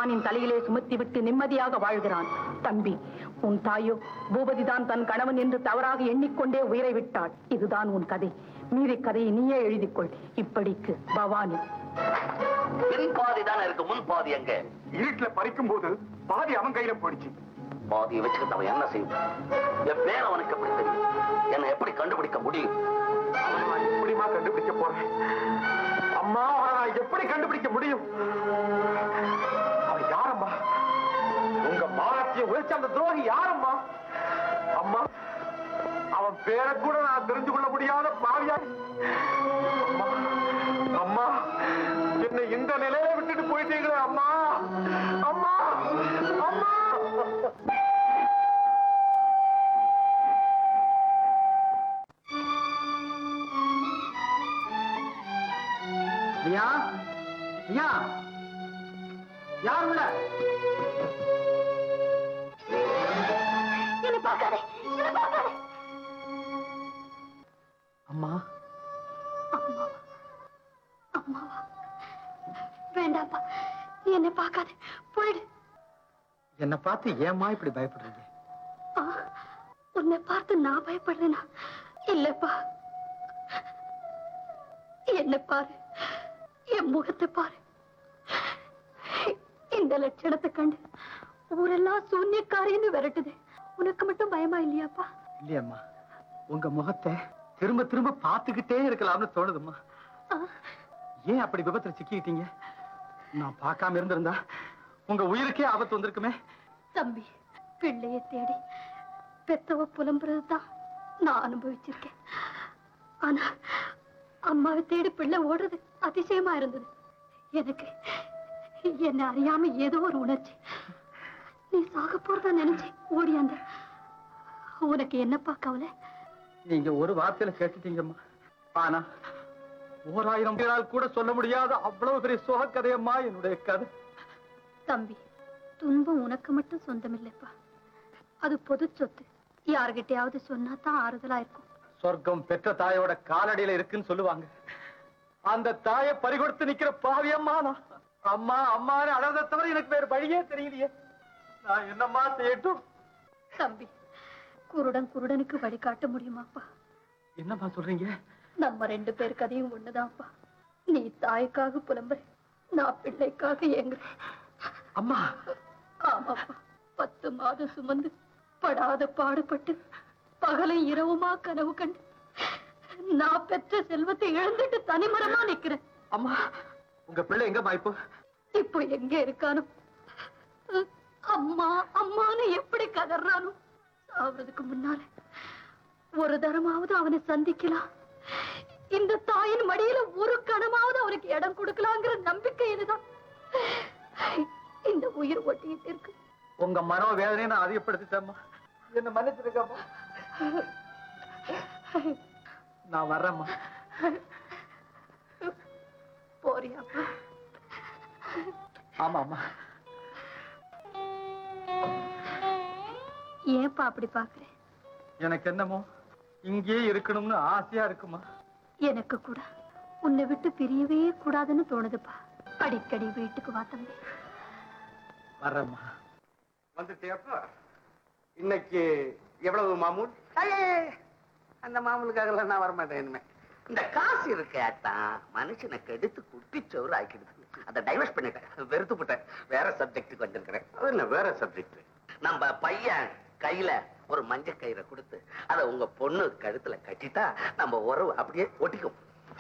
பகவானின் தலையிலே சுமத்திவிட்டு நிம்மதியாக வாழ்கிறான் தம்பி உன் தாயோ பூபதிதான் தன் கணவன் என்று தவறாக எண்ணிக்கொண்டே உயிரை விட்டாள் இதுதான் உன் கதை மீதி கதையை நீயே எழுதிக்கொள் இப்படிக்கு பவானி பின் பாதி தானே இருக்கு முன் பாதி எங்க இருட்டுல பறிக்கும் போது பாதி அவன் கையில போயிடுச்சு பாதியை வச்சுக்கிட்டு அவன் என்ன செய்வான் என் பேர் அவனுக்கு எப்படி தெரியும் என்னை எப்படி கண்டுபிடிக்க முடியும் அவனை நான் எப்படிமா கண்டுபிடிக்க போறேன் அம்மா அவனை நான் எப்படி கண்டுபிடிக்க முடியும் அவன் யாரம்மா உங்க மானத்தைய உழைச்ச அந்த துரோகி யாரம்மா அம்மா அவன் பேரை கூட நான் தெரிஞ்சு கொள்ள முடியாத பாவியா அம்மா, அம்மா என்னை இந்த நிலையில விட்டுட்டு போயிட்டீங்களே அம்மா அம்மா அம்மா ஐயா ஐயா யார் உள்ள என்ன பார்க்காதே என்ன பார்க்காதே அம்மா அம்மாவா அம்மாவா வேண்டாப்பா நீ என்னை பார்க்காதே போயிடு என்னை பார்த்து ஏம்மா இப்படி பயப்படுறீங்க ஆ, உன்னை பார்த்து நான் பயப்படுறேனா இல்லப்பா என்ன பாரு என் முகத்தை பாரு இந்த லட்சணத்தை கண்டு ஊரெல்லாம் சூன்யக்காரின்னு விரட்டுது உனக்கு மட்டும் பயமா இல்லையாப்பா இல்லையம்மா உங்க முகத்தை திரும்ப திரும்ப பார்த்துக்கிட்டே இருக்கலாம்னு தோணுதும்மா ஆ, ஏன் அப்படி விபத்துல சிக்கிக்கிட்டீங்க நான் பார்க்காம இருந்திருந்தா உங்க உயிருக்கே ஆபத்து வந்திருக்குமே தம்பி பிள்ளைய தேடி பெத்தவ புலம்புறதுதான் நான் அனுபவிச்சிருக்கேன் ஆனா அம்மாவை தேடி பிள்ளை ஓடுறது அதிசயமா இருந்தது எனக்கு என்ன அறியாம ஏதோ ஒரு உணர்ச்சி நீ சாக போறதா நினைச்சு ஓடியாந்த உனக்கு என்னப்பா கவலை நீங்க ஒரு வார்த்தையில கேட்டுட்டீங்கம்மா ஆனா ஓராயிரம் பேரால் கூட சொல்ல முடியாத அவ்வளவு பெரிய சோக கதையம்மா என்னுடைய கதை தம்பி துன்பம் உனக்கு மட்டும் சொந்தம் இல்லப்பா அது பொது சொத்து யார்கிட்டயாவது சொன்னா தான் ஆறுதலா இருக்கும் சொர்க்கம் பெற்ற தாயோட காலடியில இருக்குன்னு சொல்லுவாங்க அந்த தாயை பறிகொடுத்து நிக்கிற பாவியம்மா நான் அம்மா அம்மான்னு அழகை தவிர எனக்கு வேற வழியே தெரியலையே நான் என்னம்மா செய்யட்டும் தம்பி குருடன் குருடனுக்கு வழிகாட்ட முடியுமாப்பா என்னம்மா சொல்றீங்க நம்ம ரெண்டு பேர் கதையும் ஒண்ணுதான்ப்பா நீ தாய்க்காக புலம்புற நான் பிள்ளைக்காக ஏங்குறேன் அம்மா ஆமாப்பா பத்து மாதம் சுமந்து படாத பாடுபட்டு பகலும் இரவுமா கனவு கண்டு நான் பெற்ற செல்வத்தை இழந்துட்டு தனிமரமா நிக்கிறேன் அம்மா உங்க பிள்ளை எங்கம்மா இப்போ இப்போ எங்க இருக்கானோ அஹ், அம்மா அம்மான்னு எப்படி கதறானோ சாவறதுக்கு முன்னால ஒரு தரமாவது அவனை சந்திக்கலாம் இந்த தாயின் மடியில ஒரு கணமாவது அவனுக்கு இடம் கொடுக்கலாங்கிற நம்பிக்கை இதுதான் இந்த உயிர் ஒட்டிட்டு இருக்கு உங்க மனோ வேதனையை நான் அதிகப்படுத்திட்டேம்மா என்ன மன்னிச்சிருக்கம்மா நான் வர்றேம்மா போறியாப்பா ஆமா அம்மா ஏன்பா அப்படி பாக்குறேன் எனக்கு என்னமோ இங்கேயே இருக்கணும்னு ஆசையா இருக்குமா எனக்கு கூட உன்னை விட்டு பிரியவே கூடாதுன்னு தோணுதுப்பா அடிக்கடி வீட்டுக்கு வா தம்பி வர்றேம்மா வந்துட்டியாப்பா இன்னைக்கு எவ்வளவு மாமூல் அந்த மாமூலுக்காக நான் வரமாட்டேன் இனிமே இந்த காசு இருக்க அத்தான் மனுஷனை கெடுத்து குட்டி சோறு ஆக்கிடுது அதை டைவர்ஸ் பண்ணிட்டேன் வெறுத்து போட்டேன் வேற சப்ஜெக்ட்டுக்கு வந்திருக்கிறேன் அது என்ன வேற சப்ஜெக்ட் நம்ம பையன் கையில ஒரு மஞ்ச கயிறை கொடுத்து அதை உங்க பொண்ணு கழுத்துல கட்டிட்டா நம்ம உறவு அப்படியே ஒட்டிக்கும்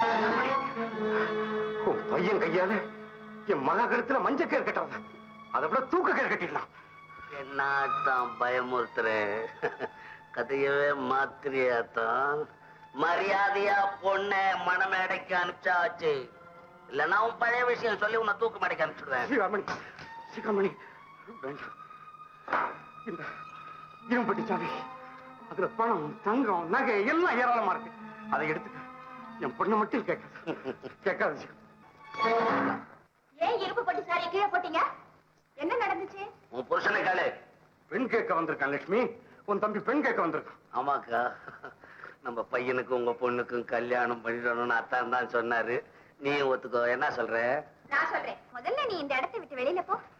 உன் பையன் கையால என் மகா கழுத்துல மஞ்சள் கயிறு கட்டுறதா அதை விட தூக்க கயிறு கட்டிடலாம் என்னத்தான் பயமுறுத்துற கதையவே மாத்திரியாத்தான் மரியாதையா பொண்ண மணமேடைக்கு அனுப்பிச்சாச்சு இல்லைன்னா உன் பழைய விஷயம் சொல்லி உன்னை தூக்கு மேடைக்கு அனுப்பிச்சுடுவேன் சிகாமணி சிகாமணி வேண்டாம் இந்த இரும்பட்டி சாவி அதுல பணம் தங்கம் நகை எல்லாம் ஏராளமா இருக்கு அதை எடுத்துக்க என் பொண்ணை மட்டும் கேட்காது கேட்காது சிகா. ஏன் இருப்பு பட்டு சாரியை கீழே போட்டீங்க என்ன நடந்துச்சு உன் புருஷனை காலு பெண் கேட்க வந்திருக்கான் லட்சுமி உன் தம்பி பெண் கேட்க வந்திருக்கான் ஆமாக்கா நம்ம பையனுக்கும் உங்க பொண்ணுக்கும் கல்யாணம் பண்ணிடணும்னு அத்தான் தான் சொன்னாரு நீ ஒத்துக்கோ என்ன சொல்ற நான் சொல்றேன் முதல்ல நீ இந்த இடத்தை விட்டு வெளியில போ